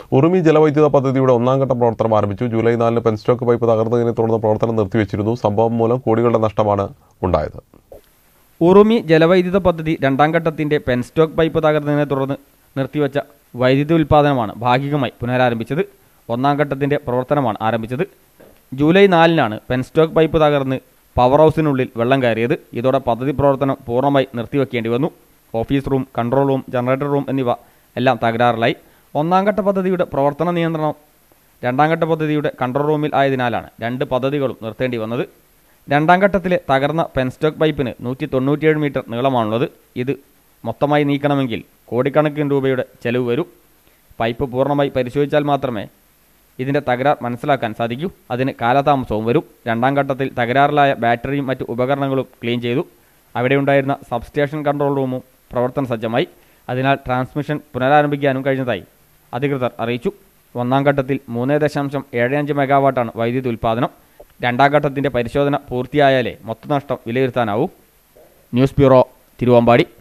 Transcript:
ഉറുമി ജലവൈദ്യുത പദ്ധതിയുടെ ഒന്നാം ഘട്ട പ്രവർത്തനം ആരംഭിച്ചു ജൂലൈ നാലിന് പെൻസ്റ്റോക്ക് പൈപ്പ് തകർന്നതിനെ തുടർന്ന് പ്രവർത്തനം നിർത്തിവെച്ചിരുന്നു സംഭവം മൂലം കോടികളുടെ നഷ്ടമാണ് ഉണ്ടായത് ഉറുമി ജലവൈദ്യുത പദ്ധതി രണ്ടാം ഘട്ടത്തിന്റെ പെൻസ്റ്റോക്ക് പൈപ്പ് തകർന്നതിനെ തുടർന്ന് നിർത്തിവച്ച വൈദ്യുതി ഉൽപ്പാദനമാണ് ഭാഗികമായി പുനരാരംഭിച്ചത് ഒന്നാം ഘട്ടത്തിന്റെ പ്രവർത്തനമാണ് ആരംഭിച്ചത് ജൂലൈ നാലിനാണ് പെൻസ്റ്റോക്ക് പൈപ്പ് തകർന്ന് പവർ ഹൗസിനുള്ളിൽ വെള്ളം കയറിയത് ഇതോടെ പദ്ധതി പ്രവർത്തനം പൂർണ്ണമായി നിർത്തിവെക്കേണ്ടി വന്നു office room control room generator room എന്നിവ എല്ലാം തകരാറിലായി ഒന്നാം ഘട്ട പദ്ധതിയുടെ പ്രവർത്തന നിയന്ത്രണം രണ്ടാം ഘട്ട പദ്ധതിയുടെ കൺട്രോൾ റൂമിൽ ആയതിനാലാണ് രണ്ട് പദ്ധതികളും നിർത്തേണ്ടി വന്നത് രണ്ടാം ഘട്ടത്തിലെ തകർന്ന പെൻസ്റ്റോക്ക് പൈപ്പിന് നൂറ്റി തൊണ്ണൂറ്റിയേഴ് മീറ്റർ നീളമാണുള്ളത് ഇത് മൊത്തമായി നീക്കണമെങ്കിൽ കോടിക്കണക്കിന് രൂപയുടെ ചെലവ് വരും പൈപ്പ് പൂർണ്ണമായി പരിശോധിച്ചാൽ മാത്രമേ ഇതിൻ്റെ തകരാർ മനസ്സിലാക്കാൻ സാധിക്കൂ അതിന് കാലതാമസവും വരും രണ്ടാം ഘട്ടത്തിൽ തകരാറിലായ ബാറ്ററിയും മറ്റു ഉപകരണങ്ങളും ക്ലീൻ ചെയ്തു അവിടെയുണ്ടായിരുന്ന സബ്സ്റ്റേഷൻ കൺട്രോൾ റൂമും പ്രവർത്തന സജ്ജമായി അതിനാൽ ട്രാൻസ്മിഷൻ പുനരാരംഭിക്കാനും കഴിഞ്ഞതായി അധികൃതർ അറിയിച്ചു ഒന്നാം ഘട്ടത്തിൽ മൂന്ന് ദശാംശം ഏഴ് അഞ്ച് മെഗാവാട്ടാണ് വൈദ്യുതി ഉൽപ്പാദനം രണ്ടാം ഘട്ടത്തിൻ്റെ പരിശോധന പൂർത്തിയായാലേ മൊത്തനഷ്ടം വിലയിരുത്താനാവൂ ന്യൂസ് ബ്യൂറോ തിരുവമ്പാടി